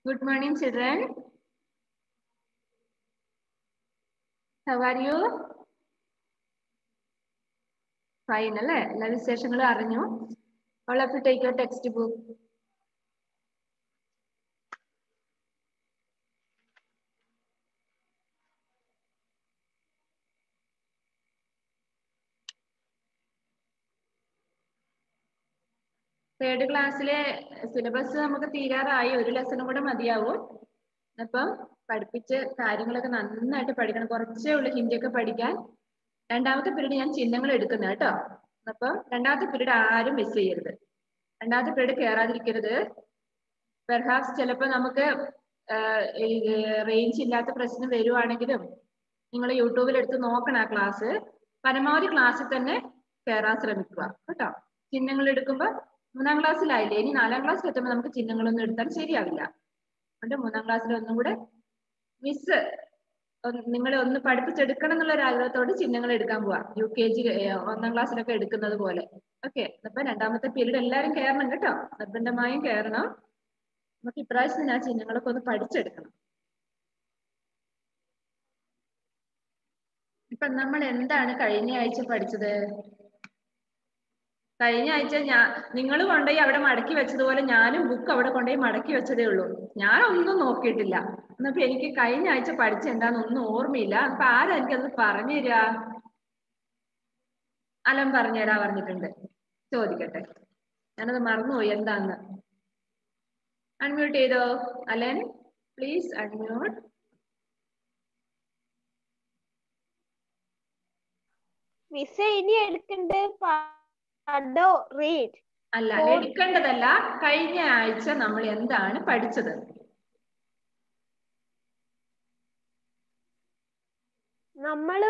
Good morning, children. How are you? Fine, അല്ലേ എല്ലാ വിശേഷങ്ങളും അറിഞ്ഞു All of you take your textbook. Third ക്ലാസ്സിലെ സിലബസ് നമുക്ക് തീരാറായി ഒരു ലെസണും കൂടെ മതിയാവും അപ്പം പഠിപ്പിച്ച് കാര്യങ്ങളൊക്കെ നന്നായിട്ട് പഠിക്കണം കുറച്ചേ ഉള്ളൂ ഹിന്ദിയൊക്കെ പഠിക്കാൻ രണ്ടാമത്തെ പീരീഡ് ഞാൻ ചിഹ്നങ്ങൾ എടുക്കുന്നത് കേട്ടോ അപ്പം രണ്ടാമത്തെ പീരീഡ് ആരും മിസ് ചെയ്യരുത് രണ്ടാമത്തെ പീരീഡ് കയറാതിരിക്കരുത് പെർഹാപ്സ് ചിലപ്പോൾ നമുക്ക് റേഞ്ച് ഇല്ലാത്ത പ്രശ്നം വരുവാണെങ്കിലും നിങ്ങൾ യൂട്യൂബിൽ എടുത്ത് നോക്കണം ആ ക്ലാസ് പരമാവധി ക്ലാസ്സിൽ തന്നെ കയറാൻ ശ്രമിക്കുക കേട്ടോ ചിഹ്നങ്ങൾ എടുക്കുമ്പോൾ മൂന്നാം ക്ലാസ്സിലായില്ലേ ഇനി നാലാം ക്ലാസ്സിൽ എത്തുമ്പോൾ നമുക്ക് ചിഹ്നങ്ങളൊന്നും എടുത്താൽ ശരിയാവില്ല അതുകൊണ്ട് മൂന്നാം ക്ലാസ്സിൽ ഒന്നും കൂടെ മിസ് നിങ്ങളെ ഒന്ന് പഠിപ്പിച്ചെടുക്കണം എന്നുള്ള ഒരു ആഗ്രഹത്തോട് ചിഹ്നങ്ങൾ എടുക്കാൻ പോവാ യു കെ ജി ഒന്നാം ക്ലാസ്സിലൊക്കെ എടുക്കുന്നത് പോലെ ഓക്കെ അപ്പൊ രണ്ടാമത്തെ പീരീഡ് എല്ലാവരും കയറണം കേട്ടോ നിർബന്ധമായും കയറണം നമുക്ക് ഇപ്രാവശ്യം ആ ചിഹ്നങ്ങളൊക്കെ ഒന്ന് പഠിച്ചെടുക്കണം ഇപ്പൊ നമ്മൾ എന്താണ് കഴിഞ്ഞ ആഴ്ച പഠിച്ചത് കഴിഞ്ഞ ആഴ്ച ഞാൻ നിങ്ങൾ കൊണ്ടുപോയി അവിടെ മടക്കി വെച്ചതുപോലെ ഞാനും ബുക്ക് അവിടെ കൊണ്ടുപോയി മടക്കി വെച്ചതേ ഉള്ളൂ ഞാൻ ഒന്നും നോക്കിയിട്ടില്ല എന്നപ്പോ എനിക്ക് കഴിഞ്ഞ ആഴ്ച പഠിച്ച എന്താന്ന് ഒന്നും ഓർമ്മയില്ല അപ്പൊ ആരാ എനിക്കത് പറഞ്ഞു തരാ അലൻ പറഞ്ഞുതരാ പറഞ്ഞിട്ടുണ്ട് ചോദിക്കട്ടെ ഞാനത് മറന്നുപോയി എന്താന്ന് അൺമ്യൂട്ട് ചെയ്തോ അലൻ പ്ലീസ് അൺമ്യൂട്ട് മിസ് ഇനി എടുക്കണ്ടേ പടോ റീഡ് അല്ല എടുക്കേണ്ടതല്ല കഴിഞ്ഞ ആഴ്ച നമ്മൾ എന്താണ് പഠിച്ചത് നമ്മള്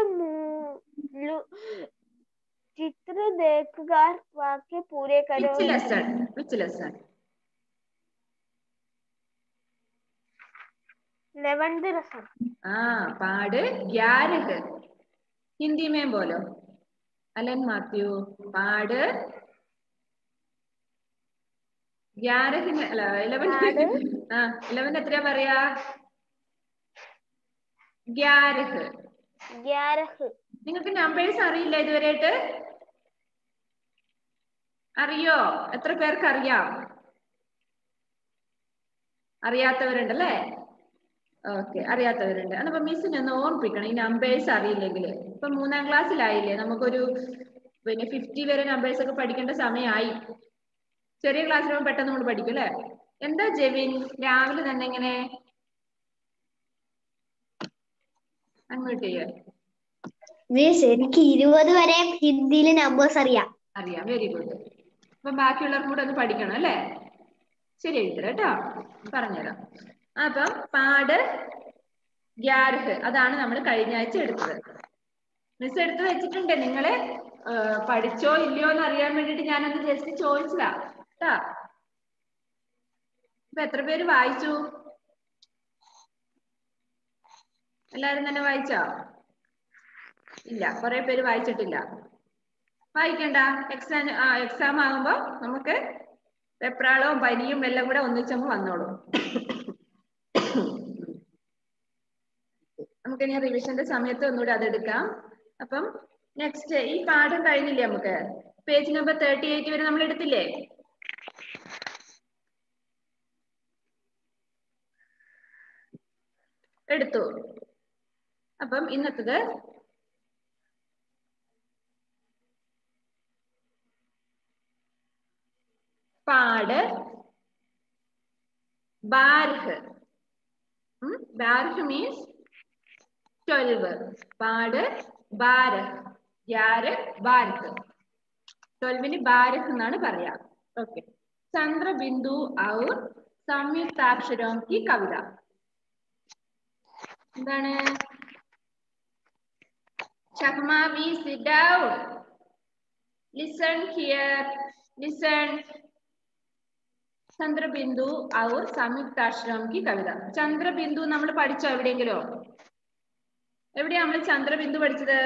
ചിത്ര ദേക്കുകാർ വാക്യ പൂരെ കരോ which lesson which lesson eleventh രസം ആ പാട് ഗ്യാരഹ് ഹിന്ദി में बोलो അലൻ മാത്യു പാട് ഗ്യാരഹിന് അല്ല ഇലവൻ ആ ഇലവൻ എത്രയാ പറയാ ഗ്യാരഹ് ഗ്യാരഹ് നിങ്ങൾക്ക് നമ്പേഴ്സ് അറിയില്ല ഇതുവരെയായിട്ട് അറിയോ എത്ര പേർക്ക് അറിയാം അറിയാത്തവരുണ്ടല്ലേ ഓക്കെ അറിയാത്തവരുണ്ട് അപ്പൊ മിസ്സിനെ ഒന്ന് ഓർമ്മിപ്പിക്കണം ഈ നമ്പേഴ്സ് അറിയില്ലെങ്കിൽ ഇപ്പൊ മൂന്നാം ക്ലാസ്സിലായില്ലേ നമുക്കൊരു പിന്നെ ഫിഫ്റ്റി വരെ നമ്പേഴ്സ് ഒക്കെ പഠിക്കേണ്ട സമയമായി ചെറിയ ക്ലാസ്സിലാകുമ്പോൾ പെട്ടെന്ന് നമ്മൾ പഠിക്കും അല്ലേ എന്താ ജെവിൻ രാവിലെ തന്നെ ഇങ്ങനെ അങ്ങോട്ട് ചെയ്യ മീൻസ് എനിക്ക് ഇരുപത് വരെ ഹിന്ദിയിൽ നമ്പേഴ്സ് അറിയാം അറിയാം വെരി ഗുഡ് അപ്പൊ ബാക്കിയുള്ളവർക്കും കൂടെ ഒന്ന് പഠിക്കണം അല്ലേ ശരി എഴുതര കേട്ടോ പറഞ്ഞുതരാം അപ്പം പാട് ഗ്യാരഹ് അതാണ് നമ്മൾ കഴിഞ്ഞ ആഴ്ച എടുത്തത് മിസ് എടുത്ത് വെച്ചിട്ടുണ്ട് നിങ്ങള് പഠിച്ചോ ഇല്ലയോ എന്ന് അറിയാൻ വേണ്ടിട്ട് ഞാനൊന്ന് ജസ്റ്റ് ചോദിച്ചതാ കേട്ടാ ഇപ്പൊ എത്ര പേര് വായിച്ചു എല്ലാരും തന്നെ വായിച്ചോ ഇല്ല കുറെ പേര് വായിച്ചിട്ടില്ല വായിക്കണ്ട എക്സാം ആ എക്സാം ആകുമ്പോ നമുക്ക് വെപ്രാളവും പനിയും എല്ലാം കൂടെ ഒന്നിച്ചങ്ങ് വന്നോളൂ നമുക്ക് ഇനി റിവിഷന്റെ സമയത്ത് ഒന്നുകൂടെ അതെടുക്കാം അപ്പം നെക്സ്റ്റ് ഈ പാഠം കഴിഞ്ഞില്ലേ നമുക്ക് പേജ് നമ്പർ തേർട്ടി എയ്റ്റ് വരെ നമ്മൾ എടുത്തില്ലേ എടുത്തു അപ്പം ഇന്നത്തത് പാട് ബാർഹ് ബാർഹ് മീൻസ് ട്വൽവ് പാട് ബാരഹ് ഗ്യാര് ബാരഹ് ട്വൽവിന് ബാരഹ് എന്നാണ് പറയാ ഓക്കെ ചന്ദ്രബിന്ദു ഔർ സംയുക്താക്ഷരം ഈ കവിത എന്താണ് Shahma we sit down listen here listen ചന്ദ്രബിന്ദു ഔർ സംയുക്താശ്രം की കവിത ചന്ദ്രബിന്ദു നമ്മൾ പഠിച്ചോ എവിടെയെങ്കിലോ എവിടെയാ നമ്മൾ ചന്ദ്രബിന്ദു പഠിച്ചത്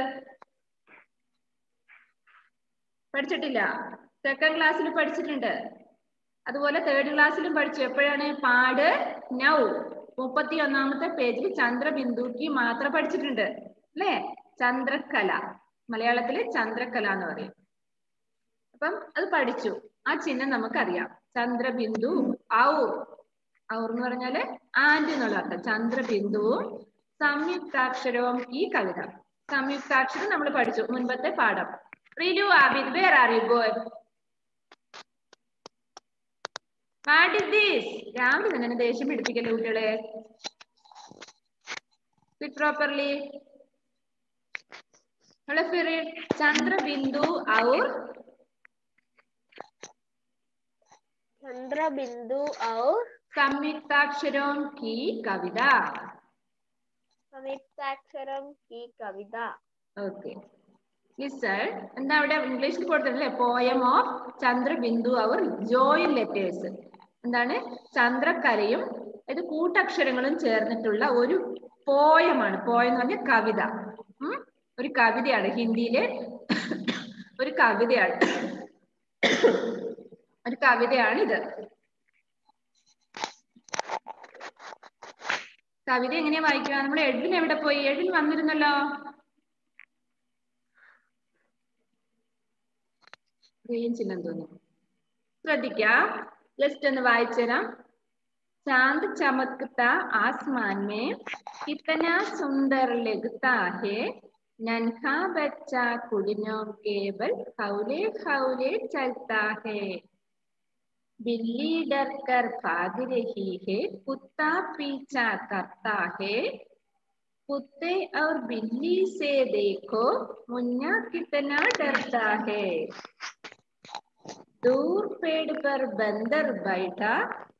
പഠിച്ചിട്ടില്ല സെക്കൻഡ് ക്ലാസ്സിൽ പഠിച്ചിട്ടുണ്ട് അതുപോലെ തേർഡ് ക്ലാസ്സിലും പഠിച്ചു എപ്പോഴാണ് പാട് നൗ മുപ്പത്തി ഒന്നാമത്തെ പേജിൽ ചന്ദ്രബിന്ദുക്ക് മാത്രം പഠിച്ചിട്ടുണ്ട് അല്ലേ ചന്ദ്രക്കല മലയാളത്തില് ചന്ദ്രക്കല എന്ന് പറയും അപ്പം അത് പഠിച്ചു ആ ചിഹ്നം നമുക്കറിയാം ചന്ദ്രബിന്ദു ഔർ ഔർ എന്ന് പറഞ്ഞാല് ആൻഡ് എന്നുള്ള അർത്ഥം ചന്ദ്രബിന്ദുവും സംയുക്താക്ഷരവും ഈ കവിത സംയുക്താക്ഷരം നമ്മൾ പഠിച്ചു മുൻപത്തെ പാഠം Rilu Abid where are you ഗോയ് വാട്ട് ഇസ് ദിസ് രാവിലെ തന്നെ എന്നെ ദേഷ്യം പിടിപ്പിക്കല്ലേ കുട്ടികളെ പ്രോപ്പർലി ഹലോ ഫിറിൻ ചന്ദ്രബിന്ദു ഔർ चंद्रबिंदु और സംയുക്താക്ഷരം കി കവിത संयुक्ताक्षरम की कविता ഓക്കെ ലിസൺ എന്താ അവിടെ ഇംഗ്ലീഷിൽ കൊടുത്തിട്ടില്ലേ പോയം ഓഫ് ചന്ദ്രബിന്ദു അവർ ജോയിൻ ലെറ്റേഴ്സ് എന്താണ് ചന്ദ്രക്കലയും ഇത് കൂട്ടക്ഷരങ്ങളും ചേർന്നിട്ടുള്ള ഒരു പോയമാണ് പോയം എന്ന് പറഞ്ഞ കവിത ഉം? ഒരു കവിതയാണ് ഹിന്ദിയിലെ ഒരു കവിതയാണ് ഒരു കവിതയാണ് ഇത് കവിത എങ്ങനെയാ വായിക്കുക നമ്മൾ എഡ്വിൻ എവിടെ പോയി എഡ്വിൻ വന്നിരുന്നല്ലോ റേഞ്ച് ഇല്ലെന്ന് തോന്നുന്നു ശ്രദ്ധിക്കാം ജസ്റ്റ് ഒന്ന് വായിച്ചുതരാം चांद चमकता आसमान में कितना सुंदर लगता है नन्हा बच्चा कुड़ियों केवल हौले हौले चलता है बिल्ली डर कर भाग रही है कुत्ता पीछा करता है कुत्ते और बिल्ली से देखो मुन्ना कितना डरता है दूर पेड़ पर बंदर बैठा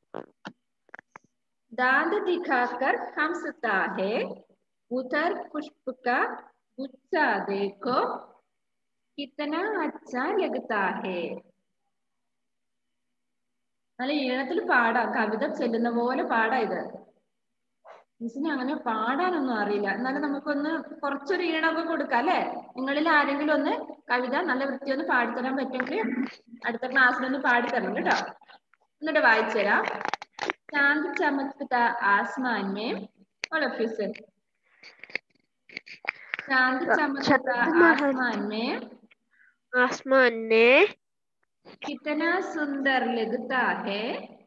दांत दिखाकर हंसता है उधर पुष्प का गुच्छा देखो कितना अच्छा लगता है നല്ല ഈണത്തിൽ പാടാം കവിത ചെല്ലുന്ന പോലെ പാടാം ഇത് മിസ്സിന് അങ്ങനെ പാടാനൊന്നും അറിയില്ല എന്നാലും നമുക്കൊന്ന് കുറച്ചൊരു ഈണമൊക്കെ കൊടുക്കാം അല്ലെ നിങ്ങളിൽ ആരെങ്കിലും ഒന്ന് കവിത നല്ല വൃത്തി ഒന്ന് പാടിത്തരാൻ പറ്റുമെങ്കിൽ അടുത്ത ക്ലാസ്സിലൊന്ന് പാടിത്തരണം കേട്ടോ എന്നിട്ട് വായിച്ചുതരാം चांद चमकता आसमान में और ऑफिसर चांद चमकता आसमान में आसमान ने कितना सुंदर लगता है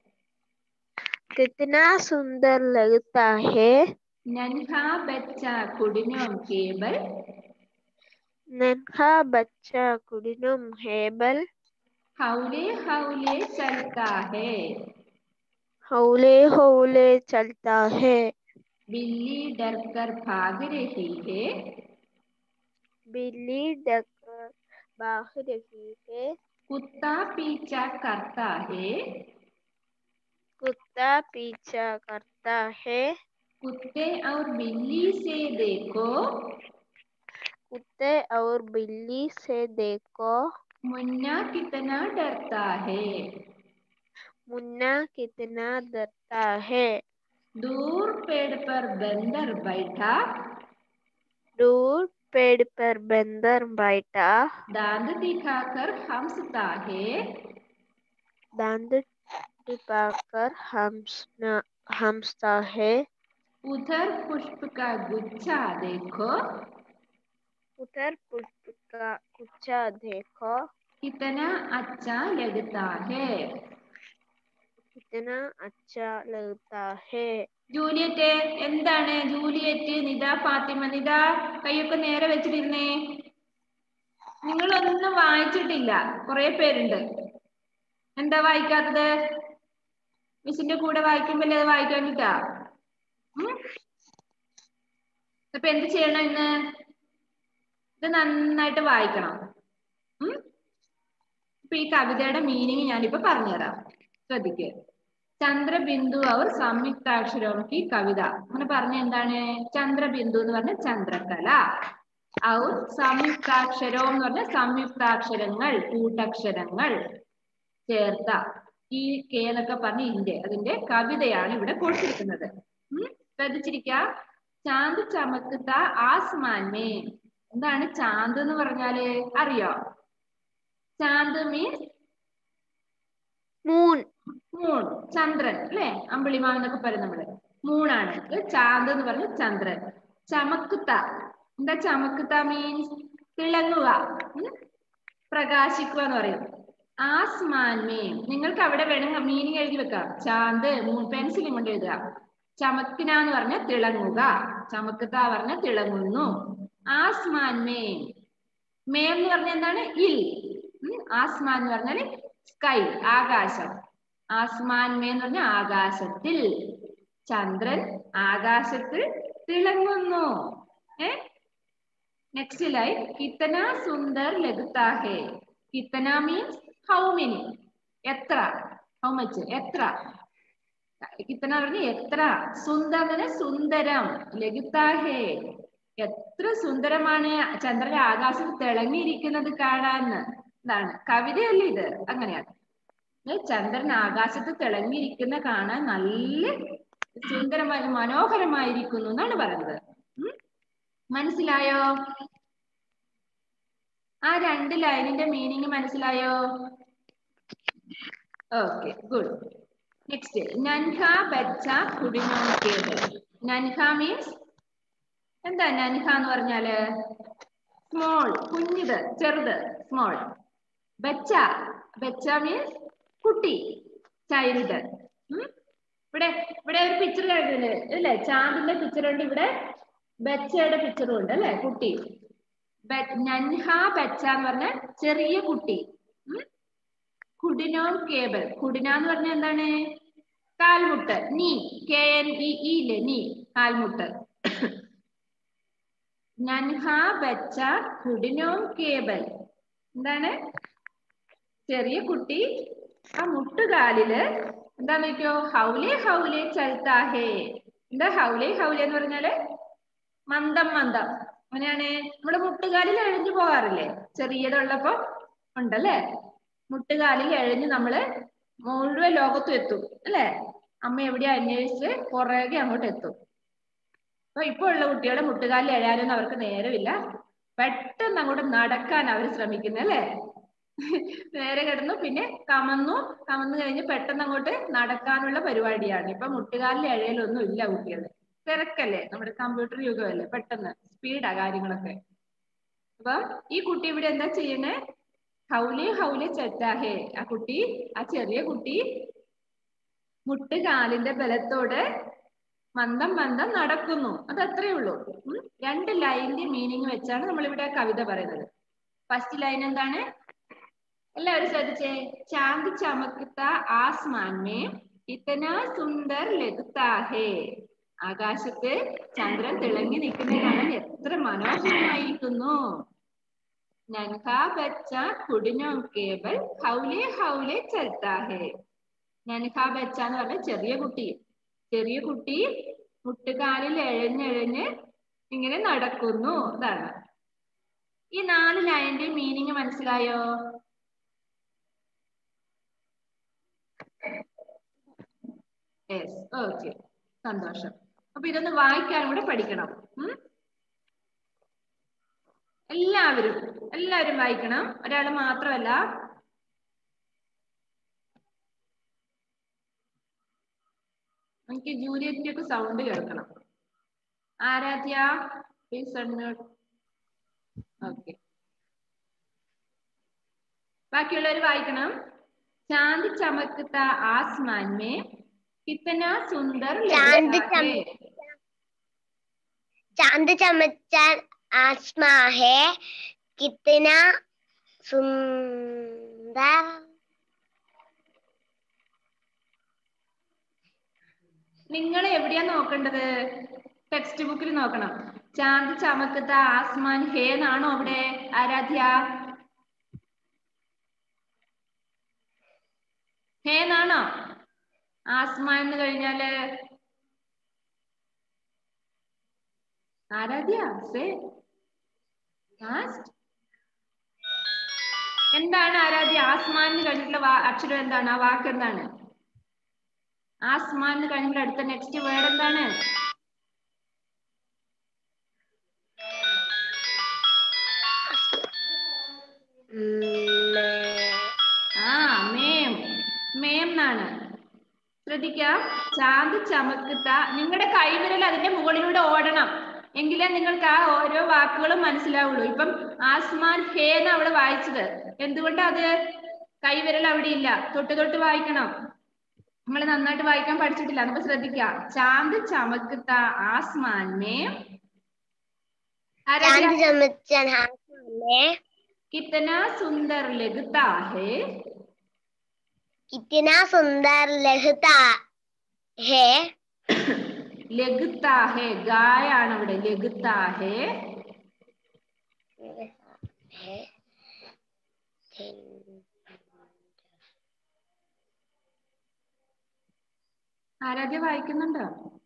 कितना सुंदर लगता है नन्हा बच्चा कुड़ियों केवल नन्हा बच्चा कुड़िनुम हेबल हौले हौले चलता है हौले हौले चलता है बिल्ली डर कर भाग रही है बिल्ली डकर भाग रही है कुत्ता पीछा करता है कुत्ता पीछा करता है कुत्ते और बिल्ली से देखो कुत्ते और बिल्ली से देखो मुन्ना कितना डरता है मुन्ना कितना डरता है दूर पेड़ पर बंदर बैठा दूर पेड़ पर बंदर बैठा दांत दिखाकर हंसता है दांत टिपाकर हंसना हंसता है उधर पुष्प का गुच्छा देखो उधर पुष्प का गुच्छा देखो कितना अच्छा लगता है कितना अच्छा लगता है ജൂലിയറ്റ് എന്താണ് ജൂലിയറ്റ് നിത ഫാത്തിമ നിത കൈയൊക്കെ നേരെ വെച്ചിട്ടിരുന്നേ നിങ്ങളൊന്നും വായിച്ചിട്ടില്ല കുറെ പേരുണ്ട് എന്താ വായിക്കാത്തത് മിസ്സിന്റെ കൂടെ വായിക്കുമ്പല്ലേ അത് വായിക്കാൻ കിട്ടാ അപ്പൊ എന്ത് ചെയ്യണം ഇന്ന് ഇത് നന്നായിട്ട് വായിക്കണം ഉം? അപ്പൊ ഈ കവിതയുടെ മീനിങ് ഞാനിപ്പോ പറഞ്ഞുതരാം ശ്രദ്ധിക്കുക ചന്ദ്രബിന്ദു അവർ സംയുക്താക്ഷരമൊക്കെ ഈ കവിത അങ്ങനെ പറഞ്ഞ എന്താണ് ചന്ദ്രബിന്ദു എന്ന് പറഞ്ഞ ചന്ദ്രകല ഔർ സംയുക്താക്ഷരം എന്ന് പറഞ്ഞ സംയുക്താക്ഷരങ്ങൾ കൂട്ടക്ഷരങ്ങൾ ചേർത്ത ഈ കെ എന്നൊക്കെ പറഞ്ഞ ഇന്റെ അതിന്റെ കവിതയാണ് ഇവിടെ കൊടുത്തിരിക്കുന്നത് ഉം ശ്രദ്ധിച്ചിരിക്ക ചാന്ത് ചമക്കത്ത ആസ്മാൻമേ എന്താണ് ചാന്ത് എന്ന് പറഞ്ഞാല് അറിയോ ചാന്ത് മീൻസ് मून മൂൺ ചന്ദ്രൻ അല്ലെ അമ്പിളിമാവ് എന്നൊക്കെ പറയും നമ്മള് മൂണാണ് ഇത് ചാന്ത് എന്ന് പറഞ്ഞ ചന്ദ്രൻ ചമക്കുത്ത എന്താ ചമക്കുത്ത മീൻസ് തിളങ്ങുക ഉം? പ്രകാശിക്കുക എന്ന് പറയും ആസ്മാൻമേം നിങ്ങൾക്ക് അവിടെ വേണമെങ്കിൽ മീനിങ് എഴുതി വെക്കാം ചാന്ത് മൂൺ പെൻസിലും കൊണ്ട് എഴുതുക ചമക്കിന എന്ന് പറഞ്ഞ തിളങ്ങുക ചമക്കുത്ത പറഞ്ഞ തിളങ്ങുന്നു ആസ്മാൻമേം മേം എന്ന് പറഞ്ഞ എന്താണ് ഇൽ ഉം, ആസ്മാൻ എന്ന് പറഞ്ഞാല് സ്കൈ ആകാശം ആസ്മാൻ മേ എന്ന് പറഞ്ഞ ആകാശത്തിൽ ചന്ദ്രൻ ആകാശത്തിൽ തിളങ്ങുന്നു ഏ നെക്സ്റ്റ് ലൈൻ കിത്തന സുന്ദർ ലഘുത്താഹേ കിത്തന മീൻസ് ഹൗ മെനി എത്ര ഹൗ മച്ച് എത്ര കിത്തന പറഞ്ഞ എത്ര സുന്ദർ എന്ന് പറഞ്ഞാ സുന്ദരം ലഘുത്താഹേ എത്ര സുന്ദരമാണ് ചന്ദ്രൻ ആകാശത്ത് തിളങ്ങിയിരിക്കുന്നത് കാണാന്ന് എന്താണ് കവിതയല്ലേ ഇത് അങ്ങനെയാണ് ഏ, ചന്ദ്രൻ ആകാശത്ത് തിളങ്ങിയിരിക്കുന്ന കാണാൻ നല്ല സുന്ദരമായി മനോഹരമായിരിക്കുന്നു എന്നാണ് പറയുന്നത് ഉം? മനസ്സിലായോ ആ രണ്ട് ലൈനിന്റെ മീനിങ് മനസ്സിലായോ ഓക്കെ ഗുഡ് നെക്സ്റ്റ് നൻഹ ബച്ച കുടിനോം കേബിൾ നൻഹ മീൻസ് എന്താ നൻഹ എന്ന് പറഞ്ഞാല് സ്മോൾ കുഞ്ഞിത് ചെറുത് സ്മോൾ ബച്ച ബച്ച മീൻസ് കുട്ടി ചൈൽഡ് ഇവിടെ ഇവിടെ ഒരു പിക്ചർ കഴിഞ്ഞിട്ടുണ്ട് അല്ലേ ചാന്ദിന്റെ പിക്ചർ ഉണ്ട് ഇവിടെ ബച്ചയുടെ പിക്ചറും ഉണ്ട് അല്ലെ കുട്ടി ബ- നൻഹ ബച്ച എന്ന് പറഞ്ഞ ചെറിയ കുട്ടി ഉം? കുടിനോം കേബിൾ കുടിന എന്ന് പറഞ്ഞ എന്താണ് കാൽമുട്ട് നീ കെ എൻ ഇ ഇല്ലേ നീ കാൽമുട്ട് നൻഹ ബച്ച കുടിനോം കേബിൾ എന്താണ് ചെറിയ കുട്ടി ആ മുട്ടുകാലില് എന്താ നോക്കിയോ ഹൗലേ ഹൗലേ ചൽത്താഹേ എന്താ ഹൗലേ ഹൗലേ എന്ന് പറഞ്ഞാല് മന്ദം മന്ദം അങ്ങനെയാണ് നമ്മുടെ മുട്ടുകാലിൽ എഴഞ്ഞു പോകാറില്ലേ ചെറിയതുള്ളപ്പോ ഉണ്ടല്ലേ മുട്ടുകാലിൽ എഴഞ്ഞ് നമ്മള് മുഴുവൻ ലോകത്തും എത്തും അല്ലെ അമ്മ എവിടെയാ അന്വേഷിച്ച് പുറകെ അങ്ങോട്ട് എത്തും അപ്പൊ ഇപ്പൊ ഉള്ള കുട്ടികളുടെ മുട്ടുകാലിൽ എഴാനൊന്നും അവർക്ക് നേരമില്ല പെട്ടെന്ന് അങ്ങോട്ട് നടക്കാൻ അവർ ശ്രമിക്കുന്നു അല്ലേ നേരെ കിടന്നു പിന്നെ കമന്നു കമന്നു കഴിഞ്ഞ് പെട്ടെന്ന് അങ്ങോട്ട് നടക്കാനുള്ള പരിപാടിയാണ് ഇപ്പൊ മുട്ടുകാലിൽ എഴയലൊന്നും ഇല്ല കുട്ടികൾ തിരക്കല്ലേ നമ്മുടെ കമ്പ്യൂട്ടർ യുഗമല്ലേ പെട്ടെന്ന് സ്പീഡാ കാര്യങ്ങളൊക്കെ അപ്പൊ ഈ കുട്ടി ഇവിടെ എന്താ ചെയ്യണേ ഹൗലേ ഹൗലേ ചെറ്റാഹേ ആ കുട്ടി ആ ചെറിയ കുട്ടി മുട്ടുകാലിന്റെ ബലത്തോടെ മന്ദം മന്ദം നടക്കുന്നു അത് അത്രേ ഉള്ളൂ ഉം. രണ്ട് ലൈനിന്റെ മീനിങ് വെച്ചാണ് നമ്മൾ ഇവിടെ കവിത പറയുന്നത് ഫസ്റ്റ് ലൈൻ എന്താണ് എല്ലാവരും ശ്രദ്ധിച്ചേ ചാന്ത് ചമക്കത്ത ആസ്മാൻ മേ ഇത്തന സുന്ദർ ലഘുത്താഹേ ആകാശത്ത് ചന്ദ്രൻ തിളങ്ങി നിൽക്കുന്ന കാണാൻ എത്ര മനോഹരമായിരിക്കുന്നു നൻഹാ ബച്ച കുടിനോം കേബൽ ഹൗലേ ഹൗലേ ചൽത്താഹേ നൻഹാ ബച്ച എന്ന് പറഞ്ഞ ചെറിയ കുട്ടി ചെറിയ കുട്ടി മുട്ടുകാലിൽ എഴഞ്ഞെഴഞ്ഞ് ഇങ്ങനെ നടക്കുന്നു ഇതാണ് ഈ നാല് ലൈനിന്റെ മീനിങ് മനസ്സിലായോ യെസ് ഓക്കെ സന്തോഷം അപ്പൊ ഇതൊന്ന് വായിക്കാൻ കൂടെ പഠിക്കണം ഉം? എല്ലാവരും എല്ലാവരും വായിക്കണം ഒരാൾ മാത്രമല്ല എനിക്ക് ജൂലിയറ്റിന്റെ ഒക്കെ സൗണ്ട് കേൾക്കണം ആരാധ്യ പ്ലീസ് ഓക്കെ ബാക്കിയുള്ളവർ വായിക്കണം ചാന്ദ് ചമക്കത്ത ആസ്മാൻ മേ കിത്തന സുന്ദർ ചാന്ദ് ലഗता ചം- है। चांद चमचा आसमां है कितना सुंदर നിങ്ങൾ എവിടെയാ നോക്കേണ്ടത് ടെക്സ്റ്റ് ബുക്കിൽ നോക്കണം ചാന്ദ് ചമക്കത്ത ആസ്മാൻ ഹേ എന്നാണോ അവിടെ ആരാധ്യ ഹേ എന്നാണോ ആസ്മാൻ എന്ന് കഴിഞ്ഞാല് ആരാധ്യ സേ ലാസ്റ്റ് എന്താണ് ആരാധ്യ ആസ്മാൻ എന്ന് കഴിഞ്ഞിട്ടുള്ള വാ- അക്ഷരം എന്താണ് ആ വാക്ക് എന്താണ് ആസ്മാൻ എന്ന് കഴിഞ്ഞിട്ടുള്ള അടുത്ത നെക്സ്റ്റ് വേർഡ് എന്താണ് ആ മേം മേം എന്നാണ് ചാന്ത് ചമക്കുത്ത നിങ്ങളുടെ കൈവിരൽ അതിന്റെ മുകളിലൂടെ ഓടണം എങ്കിലേ നിങ്ങൾക്ക് ആ ഓരോ വാക്കുകളും മനസ്സിലാവുള്ളൂ ഇപ്പം ആസ്മാൻ ഹേ എന്ന് അവിടെ വായിച്ചത് എന്തുകൊണ്ടാ അത് കൈവിരൽ അവിടെ ഇല്ല തൊട്ട് തൊട്ട് വായിക്കണം നമ്മൾ നന്നായിട്ട് വായിക്കാൻ പഠിച്ചിട്ടില്ല നമുക്ക് ശ്രദ്ധിക്കാം ചാന്ത് ചമക്കുത്ത ആസ്മാൻ മേ चांद चमचन आसमान में कितना सुंदर लगता है कितना सुंदर लगता है ലഗുത്താ ഹേ ഗായാണ് അവിടെ ലഗുത്താ ഹേ ആരാധ്യ വായിക്കുന്നുണ്ടോ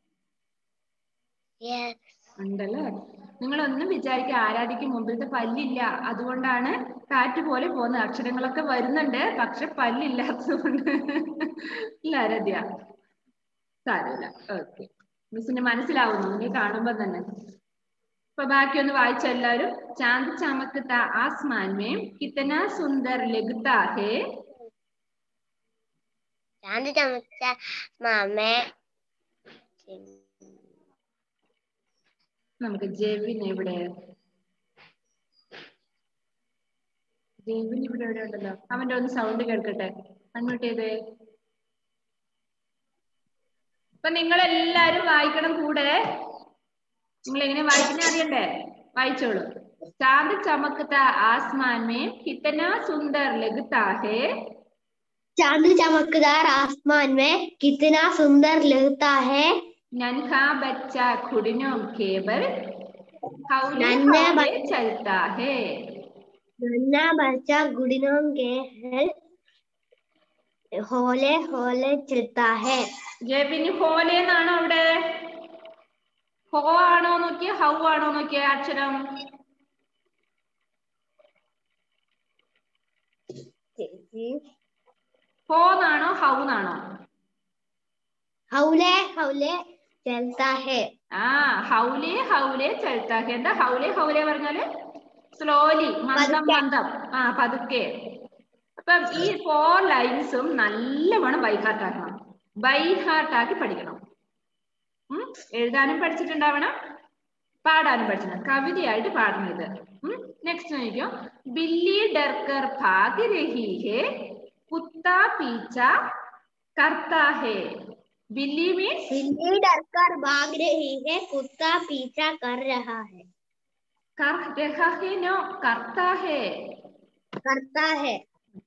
Yes. ഉണ്ടല്ലേ നിങ്ങളൊന്നും വിചാരിക്കുക ആരാധിക്ക് മുമ്പിലത്തെ പല്ലില്ല അതുകൊണ്ടാണ് കാറ്റ് പോലെ പോകുന്ന അക്ഷരങ്ങളൊക്കെ വരുന്നുണ്ട് പക്ഷെ പല്ലില്ലാത്തതുകൊണ്ട് ഇല്ല ആരാധ്യ സാരമില്ല ഓക്കെ മിസ്സിന് മനസ്സിലാവുന്നു നിങ്ങൾ കാണുമ്പോ തന്നെ അപ്പൊ ബാക്കി ഒന്ന് വായിച്ച എല്ലാവരും ചാന്ത് ചമക്കത്ത ആസ്മാൻ മേ കിത്തന സുന്ദർ ലഗുത്താ ഹേ चांद चमचा आसमान में നമുക്ക് ജെവിൻ എവിടെ ജെവിൻ ഇവിടെ എവിടെ ഉണ്ടല്ലോ അവന്റെ ഒന്ന് സൗണ്ട് കേൾക്കട്ടെ അൺമ്യൂട്ട് ചെയ്തേ അപ്പൊ നിങ്ങൾ എല്ലാരും വായിക്കണം കൂടെ നിങ്ങൾ എങ്ങനെ വായിക്കുന്ന അറിയണ്ടേ വായിച്ചോളൂ ചാന്ത് ചമക്കത്ത ആസ്മാൻ മേ കിത്തന സുന്ദർ ലഗുത്താ ഹേ चांद चमकदार आसमान में कितना सुंदर लगता है नन्हा बच्चा खुडनों केवल हौले नन्हे हौले चलता है नन्हा बच्चा गुड़ियों के हल होले होले चलता है ജെബിന് ഹോലെ എന്നാണോ അവിടെ ഹോ ആണോ നോക്കിയ ഹൗ ആണോ നോക്കിയ അക്ഷരം ഹോ എന്നാണോ ഹൗ എന്നാണോ हौले हौले चलता है ആ ഹൗലെ ഹൗലെ ചൽത്താഹെ എന്താ ഹൗലെ ഹൗലെ പറഞ്ഞാല് സ്ലോലി മന്ദം പതുക്കെ. മന്ദം ആ പതുക്കെ അപ്പം ഈ ഫോർ ലൈൻസും നല്ലവണ്ണം ബൈഹാർട്ട് ആക്കണം ബൈഹാർട്ട് ആക്കി പഠിക്കണം ഉം എഴുതാനും പഠിച്ചിട്ടുണ്ടാവണം പാടാനും പഠിച്ചിട്ടുണ്ട് കവിതയായിട്ട് പാടണം ഇത് നെക്സ്റ്റ് നോക്കിയോ ബില്ലി ഡർക്കർ ഭാഗ് രഹി ഹേ കുത്ത പീച്ച കർത്താ ഹേ ബില്ലി മീൻസ് बिल्ली डरकर भाग रही है कुत्ता पीछा कर रहा है कर रहा है नो करता है करता है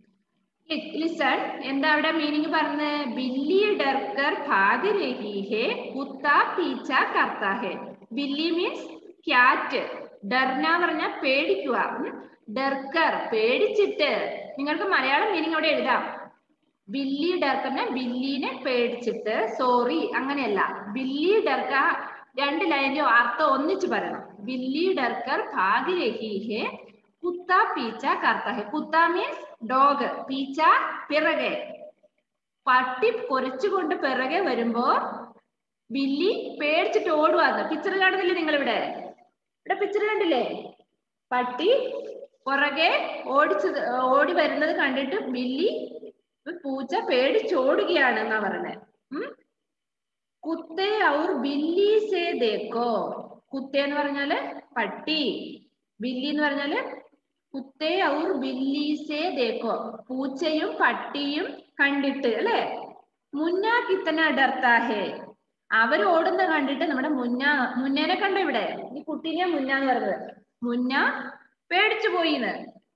ലിസൺ എന്താ അവിടെ മീനിങ് പറഞ്ഞ് ബില്ലി ഡർക്കർ ഭാഗ് രഹി ഹേ കുത്ത പീച്ച കർത്താ ഹേ ബില്ലി മീൻസ് ക്യാറ്റ് ഡർന പറഞ്ഞ പേടിക്കുക ഉം. ഡർക്കർ പേടിച്ചിട്ട് നിങ്ങൾക്ക് മലയാളം മീനിങ് അവിടെ എഴുതാം ബില്ലി ഡർക്കറിനെ ബില്ലിനെ പേടിച്ചിട്ട് സോറി അങ്ങനെയല്ല ബില്ലി ഡർക്ക രണ്ട് ലൈനിന്റെ അർത്ഥം ഒന്നിച്ച് പറയണം ബില്ലി ഡർക്കർ ഭാഗ് രഹി ഹേ കുത്ത പീച്ച കർത്ത ഹെ കുത്ത മീൻസ് ഡോഗ് പീച്ച പിറകെ പട്ടി കുരച്ചുകൊണ്ട് പിറകെ വരുമ്പോ ബില്ലി പേടിച്ചിട്ട് ഓടുവാന്ന് പിക്ചർ കാണുന്നില്ലേ നിങ്ങൾ ഇവിടെ ഇവിടെ പിക്ചർ കണ്ടില്ലേ പട്ടി പുറകെ ഓടിച്ചത് ഓടി വരുന്നത് കണ്ടിട്ട് ബില്ലി പൂച്ച പേടിച്ചോടുകയാണ് എന്നാ പറയുന്നത് ഉം കുത്തേ ഔർ ബില്ലി സേ ദേക്കോ കുത്തേ എന്ന് പറഞ്ഞാല് പട്ടി ബില്ലി എന്ന് പറഞ്ഞാല് കുത്തേ ഔർ ബില്ലി സേ ദേക്കോ പൂച്ചയും പട്ടിയും കണ്ടിട്ട് അല്ലെ മുന്ന കിത്തന ഡർത്താ ഹേ അവർ ഓടുന്ന കണ്ടിട്ട് നമ്മുടെ മുന്ന മുന്നേനെ കണ്ടോ ഇവിടെ ഈ കുട്ടീനെ മുന്ന എന്ന് പറഞ്ഞത് മുന്ന പേടിച്ചു പോയിന്ന്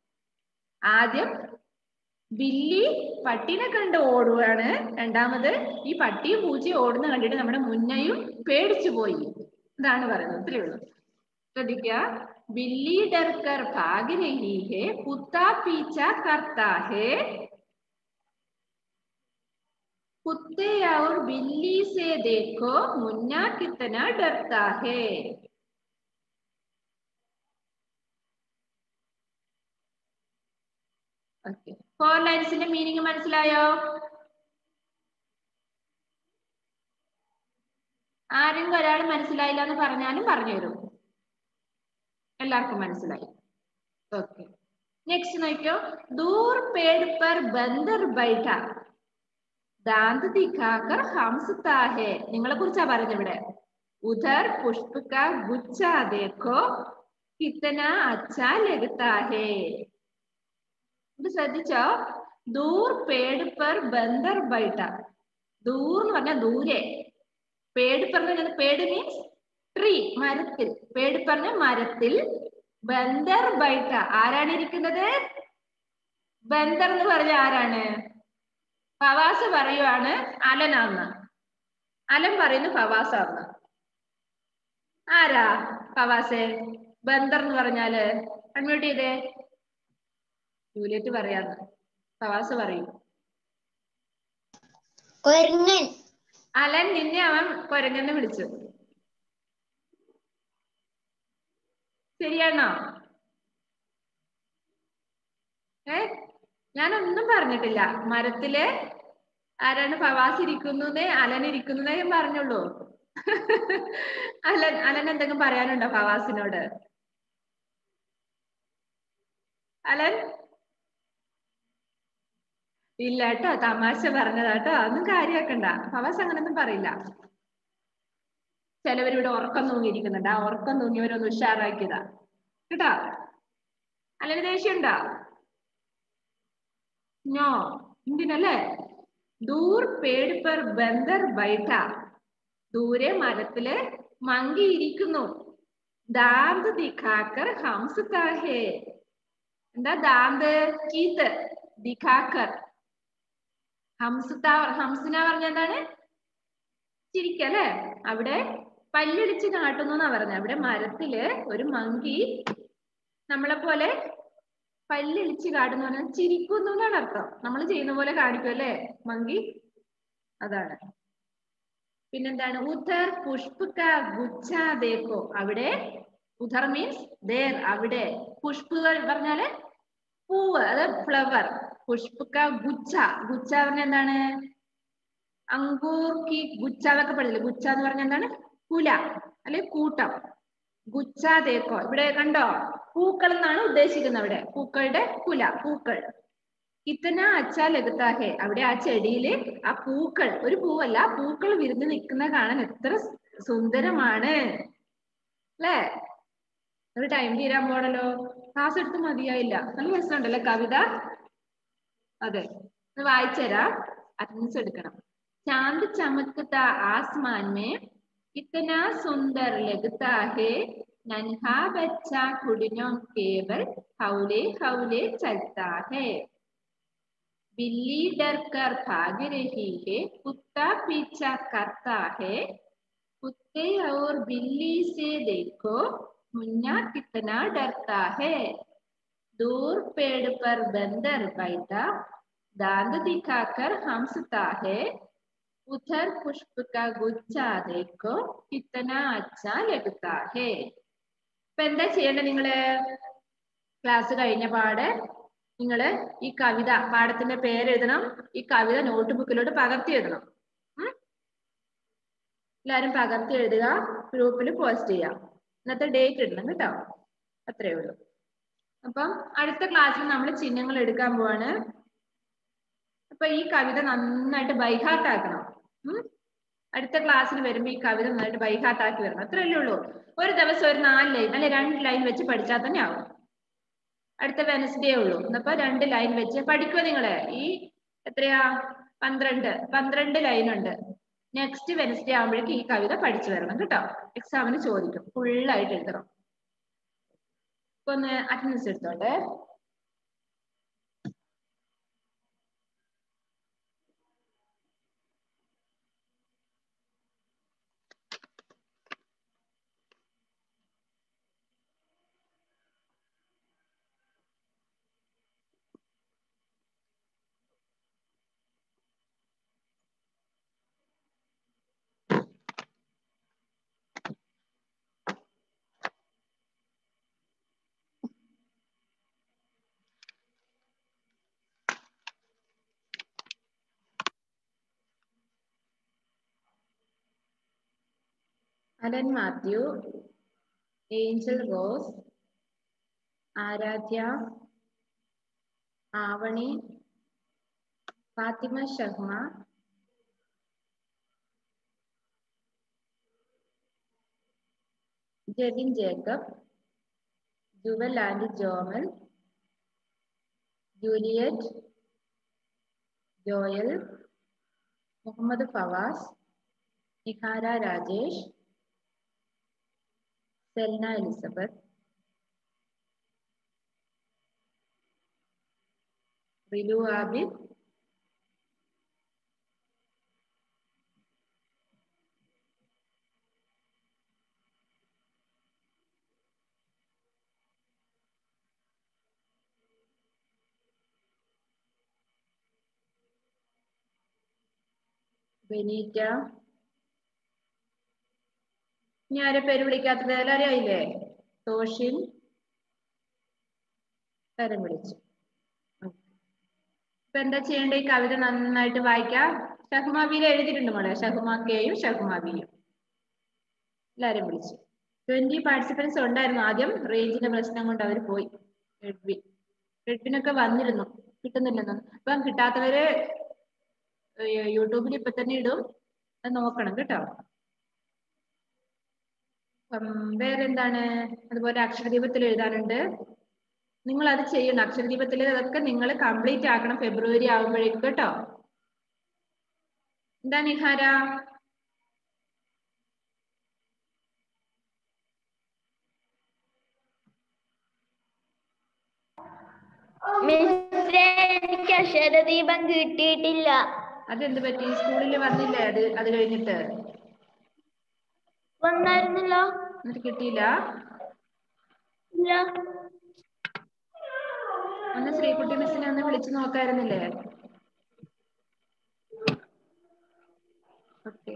ആദ്യം ബില്ലി പട്ടിനെ കണ്ട് ഓടുകയാണ് രണ്ടാമത് ഈ പട്ടിയും പൂച്ചയും ഓടുന്ന കണ്ടിട്ട് നമ്മുടെ മുന്നയും പേടിച്ചു പോയി ഇതാണ് പറയുന്നത് ഇത്രയേ ഉള്ളൂ ശ്രദ്ധിക്കുക ബില്ലി ഡർക്കർ ഭാഗ് രഹി ഹേ കുത്ത പീച്ച കർത്താ ഹേ कुत्ते और बिल्ली से देखो मुन्ना कितना डरता है ഓക്കെ ഫോർ ലൈൻസിന്റെ മീനിങ് മനസ്സിലായോ ആരെങ്കിലും ഒരാൾ മനസ്സിലായില്ല എന്ന് പറഞ്ഞാലും പറഞ്ഞു തരും എല്ലാവർക്കും മനസ്സിലായി ഓക്കെ നെക്സ്റ്റ് നോക്കിയോ ദൂർ പേട് പർ ബന്ദർ ബൈഠ ദാന്ത് ദിഖാക്കർ ഹംസത്താ ഹേ നിങ്ങളെ കുറിച്ചാ പറയുന്നത് ഇവിടെ ഉധർ പുഷ്പ കാ ഗുച്ഛ ദേഖോ കിത്തന അച്ഛാ ലഗത്താ ഹേ ഇത് ശ്രദ്ധിച്ചോ ദൂർ പേട് പർ ബന്ദർ ബൈട്ട ദൂർ എന്ന് പറഞ്ഞാൽ ദൂരെ പേട് പറഞ്ഞ പേട് മീൻസ് ട്രീ മരത്തിൽ പേട് പറഞ്ഞ മരത്തിൽ ബന്ദർ ബൈട്ട ആരാണ് ഇരിക്കുന്നത് ബന്ദർ എന്ന് പറഞ്ഞ ആരാണ് ഫവാസ് പറയുവാണ് അലനാന്ന് അലൻ പറയുന്നു ഫവാസാന്ന് ആരാ ഫവാസെ ബന്ദർ എന്ന് പറഞ്ഞാല് അൺമ്യൂട്ട് ചെയ്തേ ജൂലിയറ്റ് പറയാന്ന് ഫവാസ് പറയൂ കൊരങ്ങൻ അലൻ നിന്നെ അവൻ കൊരങ്ങന്ന് വിളിച്ചു ശരിയാണോ ഏ ഞാനൊന്നും പറഞ്ഞിട്ടില്ല മരത്തില് ആരാണ് ഫവാസ് ഇരിക്കുന്നേ അലൻ ഇരിക്കുന്നതേ ഞാൻ പറഞ്ഞുള്ളൂ അലൻ അലൻ എന്തെങ്കിലും പറയാനുണ്ടോ ഫവാസിനോട് അലൻ ഇല്ല കേട്ടോ തമാശ പറഞ്ഞതാട്ടോ അതൊന്നും കാര്യാക്കണ്ട ഫവാസ് അങ്ങനൊന്നും പറയില്ല ചിലവരിവിടെ ഉറക്കം തൂങ്ങിയിരിക്കുന്നുണ്ട് ആ ഉറക്കം തൂങ്ങിയവരൊന്ന് ഉഷാറാക്കിയതാ കേട്ടോ അല്ലെ ദേഷ്യമുണ്ടോ ഞോ എന്തിനല്ലേ ദൂർ പേട് പെർ ബന്ദർ ബൈഠ ദൂരെ മരത്തില് മങ്കി ഇരിക്കുന്നു ദാന്ത് ദിഖാക്കർ ഹംസ് താഹേ എന്താ ദാന്ത് ചീത്ത് ദിഖാക്കർ ഹംസുത്ത ഹംസിന പറഞ്ഞ എന്താണ് ചിരിക്കല്ലേ അവിടെ പല്ലിടിച്ച് കാട്ടുന്നു എന്നാ പറഞ്ഞത് അവിടെ മരത്തില് ഒരു മങ്കി നമ്മളെ പോലെ പല്ലിടിച്ച് കാട്ടുന്നു പറഞ്ഞാൽ ചിരിക്കുന്നു എന്നാണ് അർത്ഥം നമ്മൾ ചെയ്യുന്ന പോലെ കാണിക്കും അല്ലേ മങ്കി അതാണ് പിന്നെന്താണ് ഉധർ പുഷ്പക ഗുച്ഛ ദേക്കോ അവിടെ ഉധർ മീൻസ് ദേർ അവിടെ പുഷ്പുകൾ പറഞ്ഞാല് പൂവ് അത് ഫ്ലവർ പുഷ്പക ഗുച്ഛ ഗുച്ഛ പറഞ്ഞ എന്താണ് അങ്കൂർ കി ഗുച്ഛ എന്നൊക്കെ പഠിച്ചില്ലേ ഗുച്ഛ എന്ന് പറഞ്ഞ എന്താണ് കുല അല്ലെ കൂട്ടം ഗുച്ഛ തേക്കോ ഇവിടെ കണ്ടോ പൂക്കൾ എന്നാണ് ഉദ്ദേശിക്കുന്നത് അവിടെ പൂക്കളുടെ കുല പൂക്കൾ ഇത്തന അച്ഛാ ലഗത്താഹേ അവിടെ ആ ചെടിയില് ആ പൂക്കൾ ഒരു പൂവല്ല പൂക്കൾ വിരിഞ്ഞ് നിൽക്കുന്ന കാണാൻ എത്ര സുന്ദരമാണ് അല്ലേ ഒരു ടൈം തീരാൻ പോണല്ലോ ക്ലാസ് എടുത്ത് മതിയായില്ല നല്ല രസമുണ്ടല്ലേ കവിത അതെ ഒന്ന് വായിച്ചുതരാം അറ്റൻഡൻസ് എടുക്കണം चांद चमकता आसमान में कितना सुंदर लगता है नन्हा बच्चा घुटनों केवल हौले हौले चलता है बिल्ली डर कर भाग रही है कुत्ता पीछा करता है कुत्ते और बिल्ली से देखो मुन्ना कितना डरता है दूर पेड़ पर बंदर बैठा दांत दिखाकर हंसता है उधर पुष्प का गुच्छा देखो कितना अच्छा लगता है ഇപ്പൊ എന്താ ചെയ്യേണ്ടത് നിങ്ങള് ക്ലാസ് കഴിഞ്ഞ പാടെ നിങ്ങള് ഈ കവിത പാഠത്തിന്റെ പേര് എഴുതണം ഈ കവിത നോട്ട് ബുക്കിലോട്ട് പകർത്തി എഴുതണം ഉം? എല്ലാരും പകർത്തി എഴുതുക ഗ്രൂപ്പിൽ പോസ്റ്റ് ചെയ്യാം ഇന്നത്തെ ഡേറ്റ് ഇടണം കേട്ടോ അത്രേ ഉള്ളൂ അപ്പം അടുത്ത ക്ലാസ്സിൽ നമ്മൾ ചിഹ്നങ്ങൾ എടുക്കാൻ പോവാണ് അപ്പൊ ഈ കവിത നന്നായിട്ട് ബൈഹാർട്ട് ആക്കണം ഉം? അടുത്ത ക്ലാസ്സിൽ വരുമ്പോ ഈ കവിത നന്നായിട്ട് ബൈഹാർട്ട് ആക്കി വരണം അത്രയല്ലേ ഉള്ളൂ ഒരു ദിവസം ഒരു നാല് ലൈൻ അല്ലെ രണ്ട് ലൈൻ വെച്ച് പഠിച്ചാൽ തന്നെ ആവും അടുത്ത വെനസ്ഡേ ഉള്ളൂ എന്നപ്പോ രണ്ട് ലൈൻ വെച്ച് പഠിക്കുമോ നിങ്ങള് ഈ എത്രയാ പന്ത്രണ്ട് പന്ത്രണ്ട് ലൈൻ ഉണ്ട് നെക്സ്റ്റ് വെനസ്ഡേ ആകുമ്പോഴേക്കും ഈ കവിത പഠിച്ചു വരണം കേട്ടോ എക്സാമിന് ചോദിക്കും ഫുള്ളായിട്ട് എഴുതണം ഇപ്പൊ ഒന്ന് അറ്റൻഡൻസ് എടുത്തോട്ടെ അലൻ മാത്യു ഏഞ്ചൽ റോസ് ആരാധ്യ ആവണി ഫാത്തിമ ഷഹ്മ ജെബിൻ ജേക്കബ് ജുവൽ ആൻഡ് ജോമൽ ജൂലിയറ്റ് ജോയൽ മുഹമ്മദ് ഫവാസ് നിഹാര രാജേഷ് സെൽന എലിസബത്ത് റിലു ആബിദ് ബെനീറ്റ ഇനി ആരെ പേര് വിളിക്കാത്തത് എല്ലാവരും ആയില്ലേ തോഷിൻ പേരും വിളിച്ചു ഉം. ഇപ്പൊ എന്താ ചെയ്യേണ്ട ഈ കവിത നന്നായിട്ട് വായിക്കാം ഷഹ്മാബിയിൽ എഴുതിയിട്ടുണ്ട് മോളെ ഷഹ്മാക്കയും ഷഹ്മാബിയും എല്ലാരും വിളിച്ചു ട്വന്റി പാർട്ടിസിപ്പൻസ് ഉണ്ടായിരുന്നു ആദ്യം റേഞ്ചിന്റെ പ്രശ്നം കൊണ്ട് അവർ പോയി റെഡ്വി റെഡ്വിനൊക്കെ വന്നിരുന്നു കിട്ടുന്നില്ലെന്നു ഇപ്പം കിട്ടാത്തവര് ഏർ യൂട്യൂബിൽ ഇപ്പൊ തന്നെ ഇടും അത് നോക്കണം കേട്ടോ ഉം, വേറെന്താണ് അതുപോലെ അക്ഷരദീപത്തിൽ എഴുതാനുണ്ട് നിങ്ങൾ അത് ചെയ്യണം അക്ഷരദീപത്തിൽ അതൊക്കെ നിങ്ങൾ കംപ്ലീറ്റ് ആക്കണം ഫെബ്രുവരി ആകുമ്പോഴേക്കും കേട്ടോ എന്താ നിഹാര മിസ്സേ എനിക്ക് അക്ഷരദീപം കിട്ടിയിട്ടില്ല അതെന്ത് പറ്റി സ്കൂളിൽ വന്നില്ലേ അത് അത് കഴിഞ്ഞിട്ട് വന്നായിരുന്നല്ലോ എന്നിട്ട് കിട്ടിയില്ല ഇല്ല ഒന്ന് ശ്രീകുട്ടി മിസ്സിനെ ഒന്ന് വിളിച്ചു നോക്കായിരുന്നില്ലേ ഓക്കെ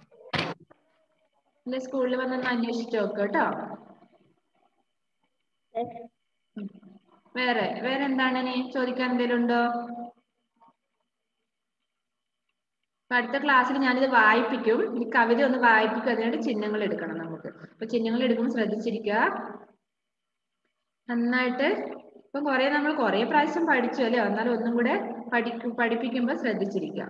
അല്ലെ സ്കൂളിൽ വന്നൊന്ന് അന്വേഷിച്ച് നോക്ക് കേട്ടോ ഉം. വേറെ വേറെ എന്താണ് ഇനി ചോദിക്കാൻ എന്തെങ്കിലും ഉണ്ടോ അപ്പൊ അടുത്ത ക്ലാസ്സിൽ ഞാനിത് വായിപ്പിക്കും ഈ കവിത ഒന്ന് വായിപ്പിക്കും അതിനായിട്ട് ചിഹ്നങ്ങൾ എടുക്കണം നമുക്ക് അപ്പൊ ചിഹ്നങ്ങൾ എടുക്കുമ്പോൾ ശ്രദ്ധിച്ചിരിക്കുക നന്നായിട്ട് ഇപ്പൊ കുറെ നമ്മൾ കുറെ പ്രാവശ്യം പഠിച്ചു അല്ലേ എന്നാലും ഒന്നും കൂടെ പഠിക്കും പഠിപ്പിക്കുമ്പോൾ ശ്രദ്ധിച്ചിരിക്കുക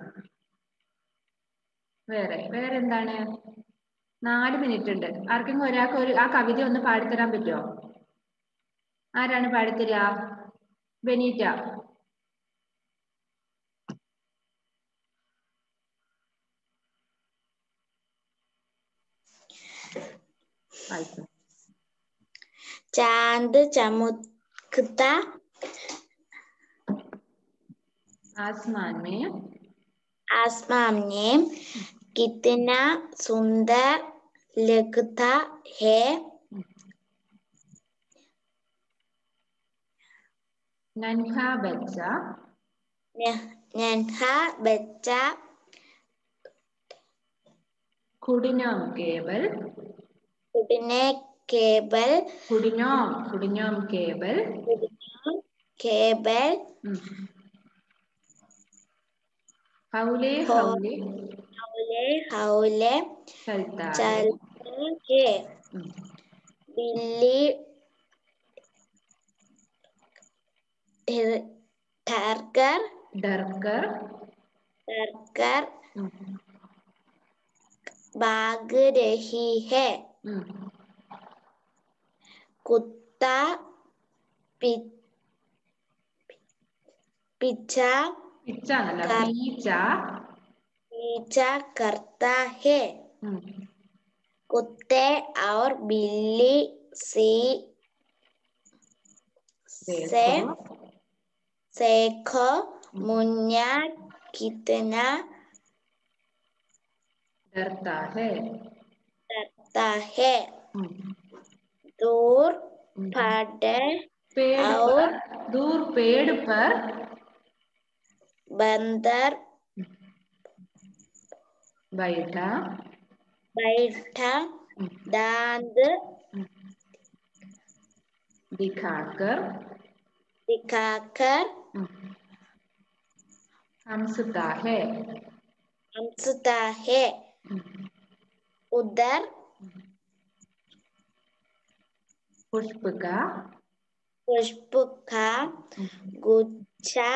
വേറെ വേറെ എന്താണ് നാല് മിനിറ്റ് ഉണ്ട് ആർക്കെങ്കിലും ഒരാൾക്ക് ഒരു ആ കവിത ഒന്ന് പാടിത്തരാൻ പറ്റുമോ ആരാണ് പാടിത്തരിക ബെനീറ്റ വായിക്കും चांद चमकता आसमान में आसमान में कितना सुंदर लगता है नन्हा बच्चा न- नन्हा बच्चा कुडिनोम केबल उड़ने केबल कुडिनोम कुडिनोम केबल केबल हम्म। हौले हो- हौले हौले हौले चलता है चलते हैं हम्म। बिल्ली डर- डरकर डर कर डरकर हम्म। भाग रही है हम्म। कुत्ता पी पीछा पिच्चा എന്നല്ല ക- പീച്ച पीछा करता है ഉം. कुत्ते और बिल्ली से से देखो देखो मुन्ना कितना डरता है डरता है उम, दूर उम। पड़े पेड़ और पर दूर पेड़ पर बंदर बैठा बैठा उम, दांत उम, दिखाकर दिखाकर उम, हंसता है हंसता है उम, उधर पुष्प का पुष्प का उम, गुच्छा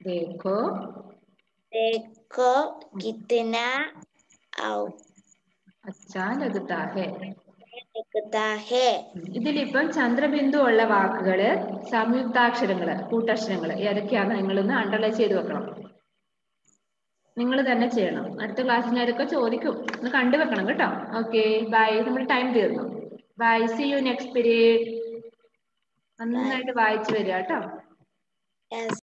देखो देखो कितना औ- अच्छा लगता है लगता है ഇതിലിപ്പം ചന്ദ്രബിന്ദു ഉള്ള വാക്കുകള് സംയുക്താക്ഷരങ്ങള് കൂട്ടക്ഷരങ്ങള് ഏതൊക്കെയാന്ന് നിങ്ങളൊന്ന് അണ്ടർലൈൻ ചെയ്ത് വെക്കണം നിങ്ങൾ തന്നെ ചെയ്യണം അടുത്ത ക്ലാസ്സിനൊക്കെ ചോദിക്കും ഒന്ന് കണ്ടുവെക്കണം കേട്ടോ ഓക്കെ ബൈ നമ്മുടെ ടൈം തീർന്നു bye see you next period നന്നായിട്ട് വായിച്ചു വരിക കേട്ടോ yes